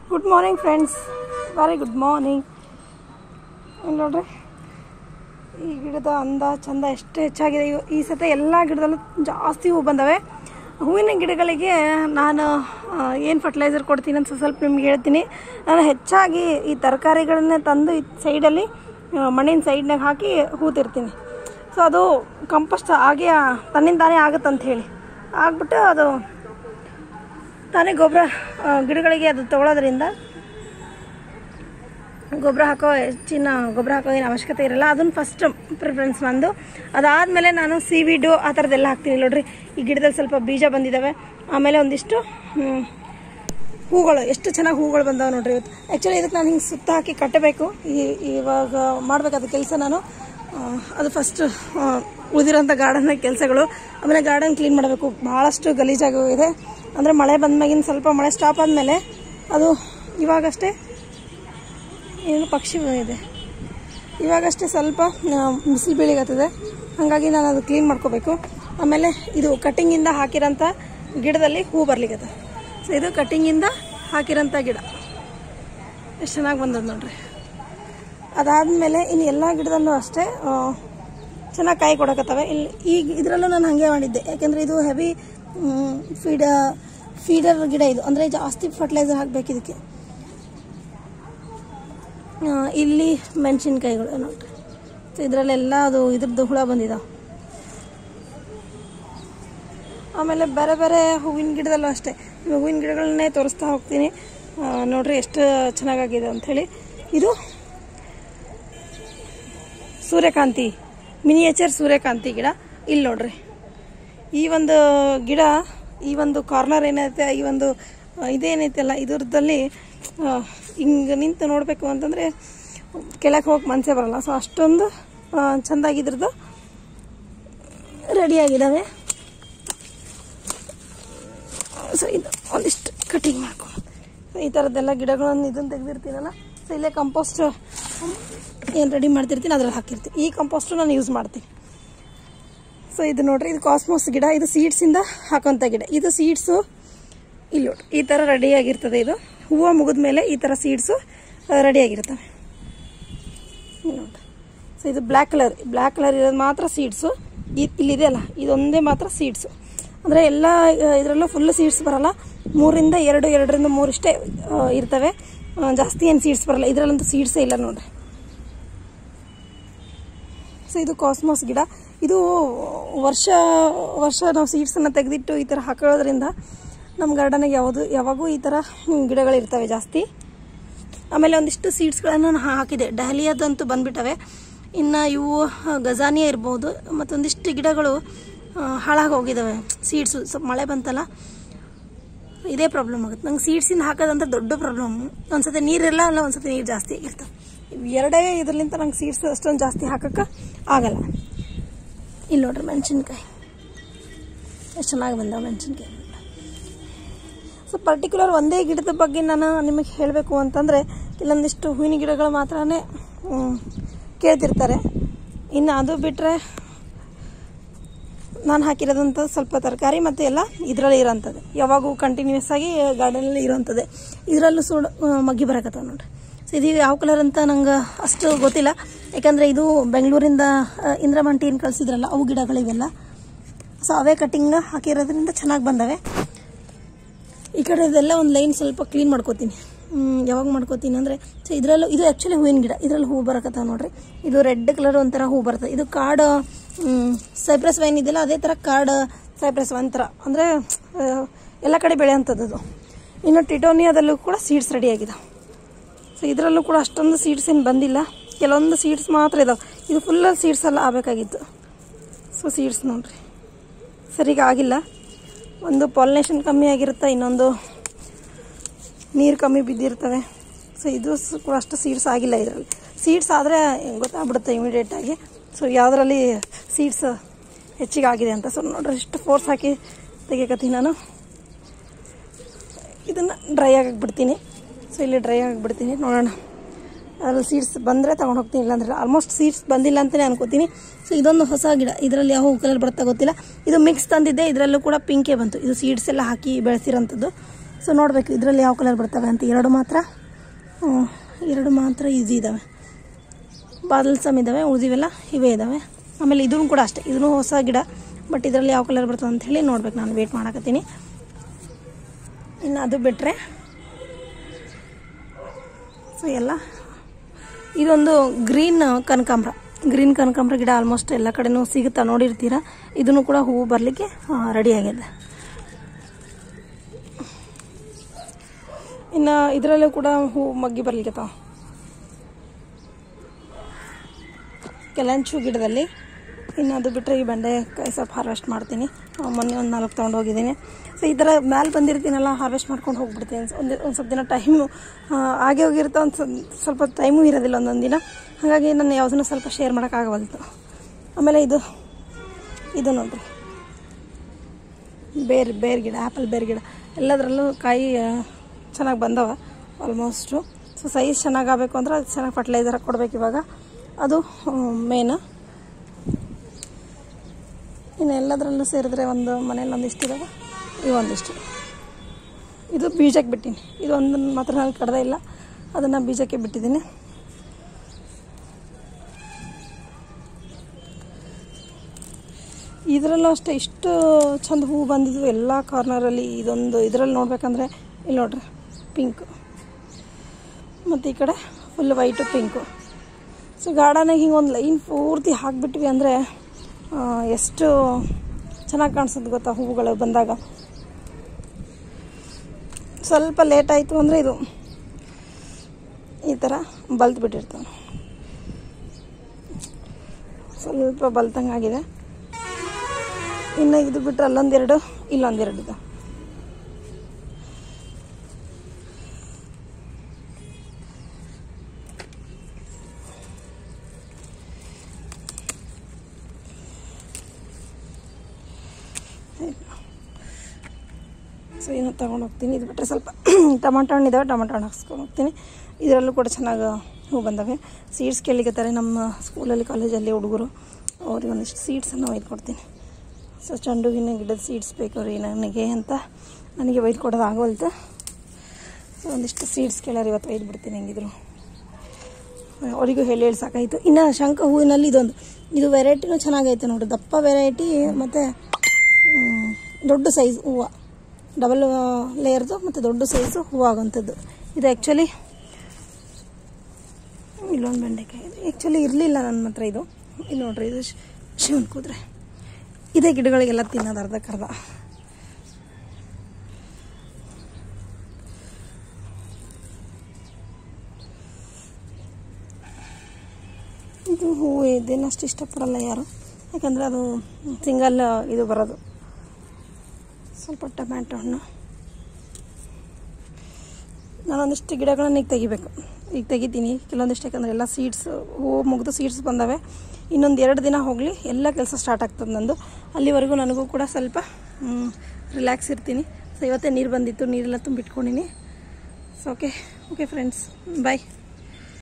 good morning friends very good morning ಇಲ್ಲಿ ನೋಡ್ರಿ ಈ ಗಿಡದ ಅಂದ ಚಂದ ಎಷ್ಟು ಹೆಚ್ಚಾಗಿದೆ ಇವು- ಈ ಸತ ಎಲ್ಲ ಗಿಡದಲ್ಲೂ ಜಾಸ್ತಿ ಹೂ ಬಂದವೆ ಹೂವಿನ ಗಿಡಗಳಿಗೆ ನಾನು ಏನು ಫರ್ಟಿಲೈಸರ್ ಕೊಡ್ತೀನಿ ಅಂತ ಸ್ವಲ್ಪ ನಿಮ್ಗೆ ಹೇಳ್ತೀನಿ ನಾನು ಹೆಚ್ಚಾಗಿ ಈ ತರಕಾರಿಗಳನ್ನೇ ತಂದು ಈ ಸೈಡಲ್ಲಿ ಮಣ್ಣಿನ ಸೈಡ್ನಾಗ ಹಾಕಿ ಹೂತಿರ್ತೀನಿ ಸೊ ಅದು ಕಂಪೋಸ್ಟ್ ಹಾಗೆ ತನ್ನಿಂದ ತಾನೇ ಆಗುತ್ತಂತ ಹೇಳಿ ಆಗ್ಬಿಟ್ಟು ಅದು ತಾನೇ ಗೊಬ್ಬರ ಗಿಡಗಳಿಗೆ ಅದು ತಗೊಳ್ಳೋದ್ರಿಂದ ಗೊಬ್ಬರ ಹಾಕೋ ಹೆಚ್ಚಿನ ಗೊಬ್ಬರ ಹಾಕೋ ಏನು ಅವಶ್ಯಕತೆ ಇರಲ್ಲ ಅದನ್ನು ಫಸ್ಟ್ ಪ್ರಿಫರೆನ್ಸ್ ನಂದು ಅದಾದಮೇಲೆ ನಾನು ಸೀವಿಡು ಆ ಥರದ್ದೆಲ್ಲ ಹಾಕ್ತೀನಿ ನೋಡ್ರಿ ಈ ಗಿಡದಲ್ಲಿ ಸ್ವಲ್ಪ ಬೀಜ ಬಂದಿದ್ದಾವೆ ಆಮೇಲೆ ಒಂದಿಷ್ಟು ಹ್ಮ್, ಹೂಗಳು ಎಷ್ಟು ಚೆನ್ನಾಗಿ ಹೂಗಳು ಬಂದಾವೆ ನೋಡ್ರಿ ಇವತ್ತು ಆ್ಯಕ್ಚುಲಿ ಇದಕ್ಕೆ ನಾನು ಹಿಂಗೆ ಸುತ್ತ ಹಾಕಿ ಕಟ್ಟಬೇಕು ಈ ಇವಾಗ ಮಾಡಬೇಕಾದ ಕೆಲಸ ನಾನು ಆ, ಅದು ಫಸ್ಟ್ ಉಳಿದಿರೋಂಥ ಗಾರ್ಡನ್ನ ಕೆಲಸಗಳು ಆಮೇಲೆ ಗಾರ್ಡನ್ ಕ್ಲೀನ್ ಮಾಡಬೇಕು ಭಾಳಷ್ಟು ಗಲೀಜಾಗಿ ಇದೆ ಅಂದರೆ ಮಳೆ ಬಂದ್ಮ್ಯಾಗಿನ ಸ್ವಲ್ಪ ಮಳೆ ಸ್ಟಾಪ್ ಆದಮೇಲೆ ಅದು ಇವಾಗಷ್ಟೇ ಏನು ಪಕ್ಷಿ ಇದೆ ಇವಾಗಷ್ಟೇ ಸ್ವಲ್ಪ ಬಿಸಿಲು ಬೀಳಿಗತ್ತದೆ ಹಾಗಾಗಿ ನಾನು ಅದು ಕ್ಲೀನ್ ಮಾಡ್ಕೋಬೇಕು ಆಮೇಲೆ ಇದು ಕಟ್ಟಿಂಗಿಂದ ಹಾಕಿರೋಂಥ ಗಿಡದಲ್ಲಿ ಹೂ ಬರ್ಲಿಕ್ಕದ ಸೊ ಇದು ಕಟ್ಟಿಂಗಿಂದ ಹಾಕಿರೋಂಥ ಗಿಡ ಎಷ್ಟು ಚೆನ್ನಾಗಿ ಬಂದದ್ದು ನೋಡ್ರಿ ಅದಾದಮೇಲೆ ಇನ್ನು ಎಲ್ಲ ಗಿಡದಲ್ಲೂ ಅಷ್ಟೇ ಆ, ಚೆನ್ನಾಗಿ ಕಾಯಿ ಕೊಡಕತ್ತವೆ ಇಲ್ಲಿ ಈಗ ಇದರಲ್ಲೂ ನಾನು ಹಾಗೆ ಮಾಡಿದ್ದೆ ಯಾಕೆಂದರೆ ಇದು ಹೆವಿ ಫೀಡ ಫೀಡರ್ ಗಿಡ ಇದು ಅಂದರೆ ಜಾಸ್ತಿ ಫರ್ಟಿಲೈಸರ್ ಹಾಕಬೇಕು ಇದಕ್ಕೆ ಆ, ಇಲ್ಲಿ ಮೆಣಸಿನ್ಕಾಯಿಗಳು ನೋಡ್ರಿ ಸೊ ಇದರಲ್ಲೆಲ್ಲ ಅದು ಇದ್ರದ್ದು ಹುಳ ಬಂದಿದಾವೆ ಆಮೇಲೆ ಬೇರೆ ಬೇರೆ ಹೂವಿನ ಗಿಡದಲ್ಲೂ ಅಷ್ಟೇ ಈ ಹೂವಿನ ಗಿಡಗಳನ್ನೇ ತೋರಿಸ್ತಾ ಹೋಗ್ತೀನಿ ಆ, ನೋಡ್ರಿ ಎಷ್ಟು ಚೆನ್ನಾಗಾಗಿದೆ ಅಂಥೇಳಿ ಇದು ಸೂರ್ಯಕಾಂತಿ ಮಿನಿಯೇಚರ್ ಸೂರ್ಯಕಾಂತಿ ಗಿಡ ಇಲ್ಲಿ ನೋಡ್ರಿ ಈ ಒಂದು ಗಿಡ ಈ ಒಂದು ಕಾರ್ನರ್ ಏನೈತೆ ಈ ಒಂದು ಆ, ಇದೇನೈತಲ್ಲ ಇದ್ರದಲ್ಲಿ ಹಿಂಗೆ ನಿಂತು ನೋಡಬೇಕು ಅಂತಂದರೆ ಕೆಳಗೆ ಹೋಗಿ ಮನಸ್ಸೇ ಬರಲ್ಲ ಸೊ ಅಷ್ಟೊಂದು ಆ, ಚೆಂದಾಗಿದ್ರದ್ದು ರೆಡಿಯಾಗಿದ್ದಾವೆ ಸೊ ಇದು ಒಂದಿಷ್ಟು ಕಟಿಂಗ್ ಮಾಡ್ಕೊಂಡು ಸೊ ಈ ಥರದ್ದೆಲ್ಲ ಗಿಡಗಳನ್ನು ಇದನ್ನು ತೆಗೆದಿರ್ತೀನಲ್ಲ ಸೊ ಇಲ್ಲೇ ಕಂಪೋಸ್ಟ್ ಏನು ರೆಡಿ ಮಾಡ್ತಿರ್ತೀನಿ ಅದ್ರಲ್ಲಿ ಹಾಕಿರ್ತೀನಿ ಈ ಕಂಪೋಸ್ಟು ನಾನು ಯೂಸ್ ಮಾಡ್ತೀನಿ ಸೊ ಇದು ನೋಡ್ರಿ ಇದು ಕಾಸ್ಮೋಸ್ ಗಿಡ ಇದು ಸೀಡ್ಸಿಂದ ಹಾಕೋಂಥ ಗಿಡ ಇದು ಸೀಡ್ಸು ಇಲ್ಲಿ ನೋಡ್ರಿ ಈ ಥರ ರೆಡಿಯಾಗಿರ್ತದೆ ಇದು ಹೂವು ಮುಗಿದ ಮೇಲೆ ಈ ಥರ ಸೀಡ್ಸು ರೆಡಿಯಾಗಿರ್ತವೆ ಇಲ್ಲಿ ನೋಡ್ರಿ ಸೊ ಇದು ಬ್ಲ್ಯಾಕ್ ಕಲರ್ ಬ್ಲ್ಯಾಕ್ ಕಲರ್ ಇರೋದು ಮಾತ್ರ ಸೀಡ್ಸು ಇಲ್ಲಿದೆ ಅಲ್ಲ ಇದೊಂದೇ ಮಾತ್ರ ಸೀಡ್ಸು ಅಂದರೆ ಎಲ್ಲ ಇದರಲ್ಲೂ ಫುಲ್ ಸೀಡ್ಸ್ ಬರಲ್ಲ ಮೂರಿಂದ ಎರಡು ಎರಡರಿಂದ ಮೂರು ಇಷ್ಟೇ ಆ, ಇರ್ತವೆ ಆ, ಜಾಸ್ತಿ ಏನು ಸೀಡ್ಸ್ ಬರಲ್ಲ ಇದರಲ್ಲಂತೂ ಸೀಡ್ಸೇ ಇಲ್ಲ ನೋಡ್ರಿ ಸೊ ಇದು ಕಾಸ್ಮೋಸ್ ಗಿಡ ಇದು ವರ್ಷ ವರ್ಷ ನಾವು ಸೀಡ್ಸನ್ನು ತೆಗೆದಿಟ್ಟು ಈ ಥರ ಹಾಕೊಳ್ಳೋದ್ರಿಂದ ನಮ್ಮ ಗಾರ್ಡನಿಗೆ ಯಾವುದು ಯಾವಾಗೂ ಈ ಥರ ಹ್ಮ್, ಗಿಡಗಳಿರ್ತವೆ ಜಾಸ್ತಿ ಆಮೇಲೆ ಒಂದಿಷ್ಟು ಸೀಡ್ಸ್ಗಳನ್ನು ನಾನು ಹಾಕಿದೆ ಡಹಲಿಯಾದಂತೂ ಬಂದ್ಬಿಟ್ಟವೆ ಇನ್ನು ಇವು ಗಜಾನಿಯ ಇರ್ಬೋದು ಮತ್ತೊಂದಿಷ್ಟು ಗಿಡಗಳು ಹಾಳಾಗಿ ಹೋಗಿದ್ದಾವೆ ಸೀಡ್ಸು ಸ್ವಲ್ಪ ಮಳೆ ಬಂತಲ್ಲ ಇದೇ ಪ್ರಾಬ್ಲಮ್ ಆಗುತ್ತೆ ನಂಗೆ ಸೀಡ್ಸಿಂದ ಹಾಕೋದಂತ ದೊಡ್ಡ ಪ್ರಾಬ್ಲಮ್ ಒಂದ್ಸತಿ ನೀರಿರಲ್ಲ ಅಲ್ಲ ಒಂದ್ಸತಿ ನೀರು ಜಾಸ್ತಿ ಆಗಿರ್ತವೆ ಇವು ಎರಡೇ ಇದರಲ್ಲಿಂದ ನಂಗೆ ಸೀಡ್ಸ್ ಅಷ್ಟೊಂದು ಜಾಸ್ತಿ ಹಾಕಕ್ಕೆ ಆಗಲ್ಲ ಇಲ್ಲಿ ನೋಡ್ರಿ ಮೆಣಸಿನ್ಕಾಯಿ ಎಷ್ಟು ಚೆನ್ನಾಗಿ ಬಂದಾವ ಮೆಣಸಿನ್ಕಾಯಿ ಸೊ ಪರ್ಟಿಕ್ಯುಲರ್ ಒಂದೇ ಗಿಡದ ಬಗ್ಗೆ ನಾನು ನಿಮಗೆ ಹೇಳಬೇಕು ಅಂತಂದರೆ ಕೆಲವೊಂದಿಷ್ಟು ಹೂವಿನ ಗಿಡಗಳು ಮಾತ್ರನೇ ಮ್, ಕೇಳ್ತಿರ್ತಾರೆ ಇನ್ನು ಅದು ಬಿಟ್ಟರೆ ನಾನು ಹಾಕಿರೋದಂಥ ಸ್ವಲ್ಪ ತರಕಾರಿ ಮತ್ತು ಎಲ್ಲ ಇದರಲ್ಲಿ ಇರೋಂಥದ್ದು ಯಾವಾಗೂ ಕಂಟಿನ್ಯೂಸ್ ಆಗಿ ಗಾರ್ಡನಲ್ಲಿ ಇರೋಂಥದ್ದೇ ಇದರಲ್ಲೂ ಸುಡ್ ಮಗ್ಗಿ ಬರಕತ್ತಾವ ನೋಡ್ರಿ ಸೊ ಇದು ಯಾವ ಕಲರ್ ಅಂತ ನಂಗೆ ಅಷ್ಟು ಗೊತ್ತಿಲ್ಲ ಯಾಕಂದರೆ ಇದು ಬೆಂಗಳೂರಿಂದ ಆ, ಇಂದ್ರಮಂಟಿ ಏನು ಕಳಿಸಿದ್ರಲ್ಲ ಅವು ಗಿಡಗಳಿವೆಲ್ಲ ಸೊ ಅವೇ ಕಟ್ಟಿಂಗ್ ಹಾಕಿರೋದ್ರಿಂದ ಚೆನ್ನಾಗಿ ಬಂದವೆ ಈ ಕಡೆ ಇದೆಲ್ಲ ಒಂದು ಲೈನ್ ಸ್ವಲ್ಪ ಕ್ಲೀನ್ ಮಾಡ್ಕೋತೀನಿ ಹ್ಮ್, ಯಾವಾಗ ಮಾಡ್ಕೋತೀನಿ ಅಂದರೆ ಸೊ ಇದರಲ್ಲೂ ಇದು ಆ್ಯಕ್ಚುಲಿ ಹೂವಿನ ಗಿಡ ಇದರಲ್ಲಿ ಹೂ ಬರಕತ್ತಾವ ನೋಡ್ರಿ ಇದು ರೆಡ್ ಕಲರ್ ಒಂಥರ ಹೂ ಬರ್ತದೆ ಇದು ಕಾಡ್ ಸೈಪ್ರಸ್ ವೈನ್ ಇದೆಯಲ್ಲ ಅದೇ ಥರ ಕಾಡ್ ಸೈಪ್ರಸ್ ವೈನ್ ಥರ ಅಂದರೆ ಎಲ್ಲ ಕಡೆ ಬೆಳೆಯೋಂಥದ್ದು ಅದು ಇನ್ನು ಟಿಟೋನಿಯಾದಲ್ಲೂ ಕೂಡ ಸೀಡ್ಸ್ ರೆಡಿ ಆಗಿದೆ ಸೊ ಇದರಲ್ಲೂ ಕೂಡ ಅಷ್ಟೊಂದು ಸೀಡ್ಸ್ ಏನು ಬಂದಿಲ್ಲ ಕೆಲವೊಂದು ಸೀಡ್ಸ್ ಮಾತ್ರ ಇದಾವೆ ಇದು ಫುಲ್ ಸೀಡ್ಸ್ ಎಲ್ಲ ಆಗಬೇಕಾಗಿತ್ತು ಸೊ ಸೀಡ್ಸ್ ನೋಡ್ರಿ ಸರಿಗೆ ಆಗಿಲ್ಲ ಒಂದು ಪಾಲಿನೇಷನ್ ಕಮ್ಮಿ ಆಗಿರುತ್ತೆ ಇನ್ನೊಂದು ನೀರು ಕಮ್ಮಿ ಬಿದ್ದಿರ್ತವೆ ಸೊ ಇದು ಸ್- ಕೂಡ ಅಷ್ಟು ಸೀಡ್ಸ್ ಆಗಿಲ್ಲ ಇದರಲ್ಲಿ ಸೀಡ್ಸ್ ಆದರೆ ಗೊತ್ತಾಗ್ಬಿಡುತ್ತೆ ಇಮಿಡಿಯೇಟಾಗಿ ಸೊ ಯಾವುದರಲ್ಲಿ ಸೀಡ್ಸ್ ಹೆಚ್ಚಿಗೆ ಆಗಿದೆ ಅಂತ ಸೊ ನೋಡ್ರಿ ಇಷ್ಟು ಫೋರ್ಸ್ ಹಾಕಿ ತೆಗಿಯಕತ್ತೀನಿ ನಾನು ಇದನ್ನು ಡ್ರೈ ಆಗಕ್ಕೆ ಬಿಡ್ತೀನಿ ಸೊ ಇಲ್ಲಿ ಡ್ರೈ ಆಗಕ್ಕೆ ಬಿಡ್ತೀನಿ ನೋಡೋಣ ಅದ್ರಲ್ಲಿ ಸೀಡ್ಸ್ ಬಂದರೆ ತೊಗೊಂಡು ಹೋಗ್ತೀನಿ ಇಲ್ಲಾಂದ್ರೆ ಆಲ್ಮೋಸ್ಟ್ ಸೀಡ್ಸ್ ಬಂದಿಲ್ಲ ಅಂತಲೇ ಅನ್ಕೋತೀನಿ ಸೊ ಇದೊಂದು ಹೊಸ ಗಿಡ ಇದರಲ್ಲಿ ಯಾವ ಕಲರ್ ಬರುತ್ತಾ ಗೊತ್ತಿಲ್ಲ ಇದು ಮಿಕ್ಸ್ ತಂದಿದ್ದೆ ಇದರಲ್ಲೂ ಕೂಡ ಪಿಂಕೇ ಬಂತು ಇದು ಸೀಡ್ಸ್ ಎಲ್ಲ ಹಾಕಿ ಬೆಳೆಸಿರೋಂಥದ್ದು ಸೊ ನೋಡಬೇಕು ಇದರಲ್ಲಿ ಯಾವ ಕಲರ್ ಬರ್ತವೆ ಅಂತ ಎರಡು ಮಾತ್ರ ಹ್ಮ್, ಎರಡು ಮಾತ್ರ ಈಸಿ ಇದ್ದಾವೆ ಬಾದಲ್ಸಮ್ ಇದ್ದಾವೆ ಉಳಿದಿವೆಲ್ಲ ಇವೇ ಇದ್ದಾವೆ ಆಮೇಲೆ ಇದೂ ಕೂಡ ಅಷ್ಟೇ ಇದೂ ಹೊಸ ಗಿಡ ಬಟ್ ಇದರಲ್ಲಿ ಯಾವ ಕಲರ್ ಬರ್ತದೆ ಅಂತ ಹೇಳಿ ನೋಡ್ಬೇಕು ನಾನು ವೇಟ್ ಮಾಡಕತ್ತೀನಿ ಇನ್ನು ಅದು ಬಿಟ್ಟರೆ ಸೊ ಎಲ್ಲ ಇದೊಂದು ಗ್ರೀನ್ ಕನಕಾಂಬ್ರ ಗ್ರೀನ್ ಕನಕಾಂಬ್ರ ಗಿಡ ಆಲ್ಮೋಸ್ಟ್ ಎಲ್ಲ ಕಡೆನೂ ಸಿಗುತ್ತಾ ನೋಡಿರ್ತೀರ ಇದನ್ನು ಕೂಡ ಹೂವು ಬರಲಿಕ್ಕೆ ರೆಡಿ ಆಗಿದೆ ಇನ್ನು ಇದರಲ್ಲೂ ಕೂಡ ಹೂವು ಮಗ್ಗಿ ಬರ್ಲಿಕ್ಕೆ ಕೆಲಂಚು ಗಿಡದಲ್ಲಿ ಇನ್ನು ಅದು ಬಿಟ್ಟರೆ ಈ ಬೆಂಡೆಕಾಯಿ ಸ್ವಲ್ಪ ಹಾರ್ವೆಸ್ಟ್ ಮಾಡ್ತೀನಿ ಆ, ಮೊನ್ನೆ ಒಂದು ನಾಲ್ಕು ತೊಗೊಂಡು ಹೋಗಿದ್ದೀನಿ ಸೊ ಈ ಥರ ಮ್ಯಾಲೆ ಬಂದಿರ್ತೀನಲ್ಲ ಹಾರ್ವೆಸ್ಟ್ ಮಾಡ್ಕೊಂಡು ಹೋಗ್ಬಿಡ್ತೀನಿ ಒಂದು ಒಂದು ಸ್ವಲ್ಪ ದಿನ ಟೈಮು ಹಾಗೆ ಹೋಗಿರುತ್ತೆ ಒಂದು ಸ್ವಲ್ಪ ಟೈಮು ಇರೋದಿಲ್ಲ ಒಂದೊಂದು ದಿನ ಹಾಗಾಗಿ ನಾನು ಯಾವುದನ್ನು ಸ್ವಲ್ಪ ಶೇರ್ ಮಾಡೋಕ್ಕಾಗವಲ್ತು ಆಮೇಲೆ ಇದು ಇದು ನೋಡ್ರಿ ಬೇರ್ ಬೇರ್ ಗಿಡ ಆ್ಯಪಲ್ ಬೇರ್ ಗಿಡ ಎಲ್ಲದರಲ್ಲೂ ಕಾಯಿ ಚೆನ್ನಾಗಿ ಬಂದವ ಆಲ್ಮೋಸ್ಟು ಸೊ ಸೈಜ್ ಚೆನ್ನಾಗಾಗಬೇಕು ಅಂದ್ರೆ ಅದು ಚೆನ್ನಾಗಿ ಫರ್ಟಿಲೈಸರ್ ಕೊಡ್ಬೇಕು ಇವಾಗ ಅದು ಮೇನ್ ಇನ್ನು ಎಲ್ಲದರಲ್ಲೂ ಸೇರಿದ್ರೆ ಒಂದು ಮನೇಲಿ ಒಂದಿಷ್ಟು ಇದಾವೆ ಇವು ಒಂದಿಷ್ಟು ಇದು ಬೀಜಕ್ಕೆ ಬಿಟ್ಟೀನಿ ಇದು ಒಂದು ಮಾತ್ರ ನಾನು ಕಡ್ದೇ ಇಲ್ಲ ಅದನ್ನು ಬೀಜಕ್ಕೆ ಬಿಟ್ಟಿದ್ದೀನಿ ಇದರಲ್ಲೂ ಅಷ್ಟೇ ಇಷ್ಟು ಚಂದ ಹೂವು ಬಂದಿದ್ವು ಎಲ್ಲ ಕಾರ್ನರಲ್ಲಿ ಇದೊಂದು ಇದರಲ್ಲಿ ನೋಡ್ಬೇಕಂದ್ರೆ ಇಲ್ಲಿ ನೋಡ್ರಿ ಪಿಂಕ್ ಮತ್ತು ಈ ಕಡೆ ಫುಲ್ ವೈಟು ಪಿಂಕು ಸೊ ಗಾರ್ಡನಾಗ ಹಿಂಗೆ ಒಂದು ಲೈನ್ ಪೂರ್ತಿ ಹಾಕಿಬಿಟ್ವಿ ಅಂದರೆ ಎಷ್ಟು ಚೆನ್ನಾಗಿ ಕಾಣಿಸುತ್ತೆ ಗೊತ್ತಾ ಹೂವುಗಳು ಬಂದಾಗ ಸ್ವಲ್ಪ ಲೇಟ್ ಆಯಿತು ಅಂದರೆ ಇದು ಈ ಥರ ಬಲ್ತು ಬಿಟ್ಟಿರ್ತಾವೆ ಸ್ವಲ್ಪ ಬಲ್ತಂಗಾಗಿದೆ ಇನ್ನು ಇದು ಬಿಟ್ಟರೆ ಅಲ್ಲೊಂದೆರಡು ಇಲ್ಲೊಂದೆರಡು ಇದೆ ಸೊ ಇನ್ನು ತೊಗೊಂಡು ಹೋಗ್ತೀನಿ ಇದು ಬಿಟ್ಟರೆ ಸ್ವಲ್ಪ ಟೊಮಾಟೊ ಹಣ್ಣು ಇದ್ದಾವೆ ಟೊಮಾಟೊ ಹಣ್ಣು ಹಾಕ್ಸ್ಕೊಂಡು ಹೋಗ್ತೀನಿ ಇದರಲ್ಲೂ ಕೂಡ ಚೆನ್ನಾಗಿ ಹೂ ಬಂದವೆ ಸೀಡ್ಸ್ ಕೇಳಿಕತ್ತಾರೆ ನಮ್ಮ ಸ್ಕೂಲಲ್ಲಿ ಕಾಲೇಜಲ್ಲಿ ಹುಡುಗರು ಅವ್ರಿಗೆ ಒಂದಿಷ್ಟು ಸೀಡ್ಸನ್ನು ಒಯ್ದು ಕೊಡ್ತೀನಿ ಸೊ ಚೆಂಡು ಹೂವಿನ ಗಿಡದ ಸೀಡ್ಸ್ ಬೇಕು ರೀ ನನಗೆ ಅಂತ ನನಗೆ ಒಯ್ದು ಕೊಡೋದು ಆಗೋಲ್ತು ಸೊ ಒಂದಿಷ್ಟು ಸೀಡ್ಸ್ ಕೇಳ್ಯಾರ ಇವತ್ತು ಒಯ್ದು ಬಿಡ್ತೀನಿ ಹೆಂಗಿದ್ರು ಅವರಿಗೂ ಹೇಳಿ ಹೇಳಿ ಸಾಕಾಯಿತು ಇನ್ನು ಶಂಖ ಹೂವಿನಲ್ಲಿ ಇದೊಂದು ಇದು ವೆರೈಟಿನೂ ಚೆನ್ನಾಗೈತೆ ನೋಡ್ರಿ ದಪ್ಪ ವೆರೈಟಿ ಮತ್ತು ದೊಡ್ಡ ಸೈಜ್ ಹೂವು ಡಬಲ್ ಲೇಯರ್ದು ಮತ್ತು ದೊಡ್ಡ ಸೈಜು ಹೂವು ಆಗೋಂಥದ್ದು ಇದು ಆ್ಯಕ್ಚುಲಿ ಇಲ್ಲೊಂದು ಬೆಂಡೆಕಾಯಿ ಇದು ಆ್ಯಕ್ಚುಲಿ ಇರಲಿಲ್ಲ ನನ್ನ ಹತ್ರ ಇದು ಇಲ್ಲಿ ನೋಡ್ರಿ ಇದು ಶ್- ಶಿವನ್ ಕೂದ್ರೆ ಇದೇ ಗಿಡಗಳಿಗೆಲ್ಲ ತಿನ್ನೋದು ಅರ್ಧಕ್ಕರ್ಧ ಇದು ಹೂವು ಇದೇನು ಅಷ್ಟು ಇಷ್ಟಪಡಲ್ಲ ಯಾರು ಯಾಕಂದರೆ ಅದು ಸಿಂಗಲ್ ಇದು ಬರೋದು ಸ್ವಲ್ಪ ಟೊಮ್ಯಾಟೊ ಹಣ್ಣು ನಾನೊಂದಿಷ್ಟು ಗಿಡಗಳನ್ನ ಈಗ ತೆಗಿಬೇಕು ಈಗ ತೆಗಿತೀನಿ ಕೆಲವೊಂದಿಷ್ಟು ಯಾಕಂದರೆ ಎಲ್ಲ ಸೀಡ್ಸ್ ಹೂವು ಮುಗಿದು ಸೀಡ್ಸ್ ಬಂದವೆ ಇನ್ನೊಂದು ಎರಡು ದಿನ ಹೋಗಲಿ ಎಲ್ಲ ಕೆಲಸ ಸ್ಟಾರ್ಟ್ ಆಗ್ತದೆ ನಂದು ಅಲ್ಲಿವರೆಗೂ ನನಗೂ ಕೂಡ ಸ್ವಲ್ಪ ರಿಲ್ಯಾಕ್ಸ್ ಇರ್ತೀನಿ ಸೊ ಇವತ್ತೇ ನೀರು ಬಂದಿತ್ತು ನೀರೆಲ್ಲ ತುಂಬಿಟ್ಕೊಂಡಿನಿ ಸೊ ಓಕೆ ಓಕೆ ಫ್ರೆಂಡ್ಸ್ ಬಾಯ್